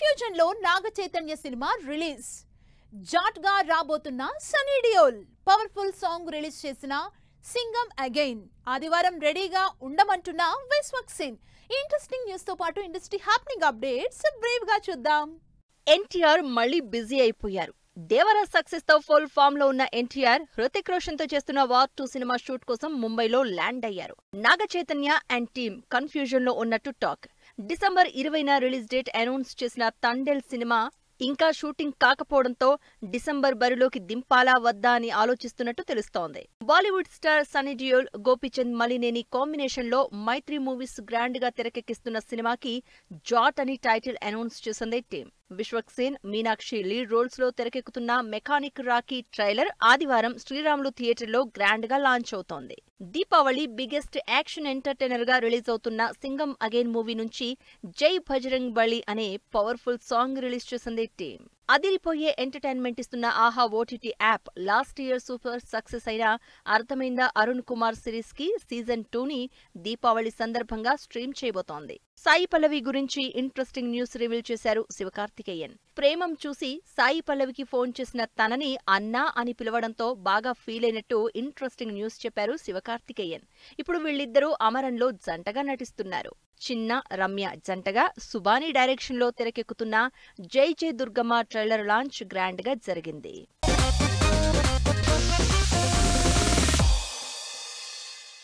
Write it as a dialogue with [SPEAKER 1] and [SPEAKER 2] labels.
[SPEAKER 1] confusion లో Naga Chaitanya cinema release Jaat గా రాబోతున్న Sunny Deol powerful song release చేసిన సింగం అగైన్ ఆదివారం రెడీగా ఉండమంటున్న విశ్వక్ సింగ్ ఇంట్రెస్టింగ్ న్యూస్ తో పాటు ఇండస్ట్రీ హ్యాపెనింగ్ అప్డేట్స్ బ్రీవ్ గా చూద్దాం
[SPEAKER 2] ఎన్టీఆర్ మళ్ళీ బిజీ అయిపోయారు దేవరా సక్సెస్ తో ఫుల్ ఫామ్ లో ఉన్న ఎన్టీఆర్ హృతిక్ రోషన్ తో చేస్తున్న వార్ టూ సినిమా షూట్ కోసం ముంబైలో ల్యాండ్ అయ్యారు Naga Chaitanya and team confusion లో ఉన్నట్టు టాక్ డిసెంబర్ ఇరవైన రిలీజ్ డేట్ అనౌన్స్ చేసిన తండెల్ సినిమా ఇంకా షూటింగ్ కాకపోవడంతో డిసెంబర్ బరిలోకి దింపాలా వద్దా అని ఆలోచిస్తున్నట్టు తెలుస్తోంది Bollywood star Sunny Deol Gopichand Malineni combination లో మైత్రి మూవీస్ గ్రాండ్ గా తెరకెక్కిస్తున్న సినిమాకి జాట్ అని టైటిల్ అనౌన్స్ చేసింది team Vishwak Sen Meenakshi lead roles లో తెరకెక్కుతున్న మెకానిక్ రాకీ ట్రైలర్ ఆదివారం శ్రీరాములు థియేటర్ లో గ్రాండ్ గా లాంచ్ అవుతోంది దీపావళి బిగ్గెస్ట్ యాక్షన్ ఎంటర్టైనర్ గా రిలీజ్ అవుతున్న సింగం అగైన్ మూవీ నుంచి జై భజరంగ్ బలి అనే పవర్ఫుల్ సాంగ్ రిలీజ్ చేసింది టీం అదిరిపోయే ఎంటర్టైన్మెంట్ ఇస్తున్న Aha OTT app last year super success అయిన అర్థమైందా అరుణ్ కుమార్ సిరీస్ కి సీజన్ టూని దీపావళి సందర్భంగా స్ట్రీమ్ చేయబోతోంది సాయి పల్లవి గురించి ఇంట్రెస్టింగ్ న్యూస్ రివీల్ చేశారు శివకార్తికేయన్ ప్రేమం చూసి సాయి పల్లవికి ఫోన్ చేసిన తనని అన్నా అని పిలవడంతో బాగా ఫీల్ అయినట్టు ఇంట్రెస్టింగ్ న్యూస్ చెప్పారు శివకార్తికేయన్ ఇప్పుడు వీళ్ళిద్దరూ అమరంలో జంటగా నటిస్తున్నారు చిన్న రమ్య జంటగా సుబాని డైరెక్షన్ లో తెరకెక్కుతున్న జై జై దుర్గమ్మ ట్రైలర్ లాంచ్ గ్రాండ్ గా జరిగింది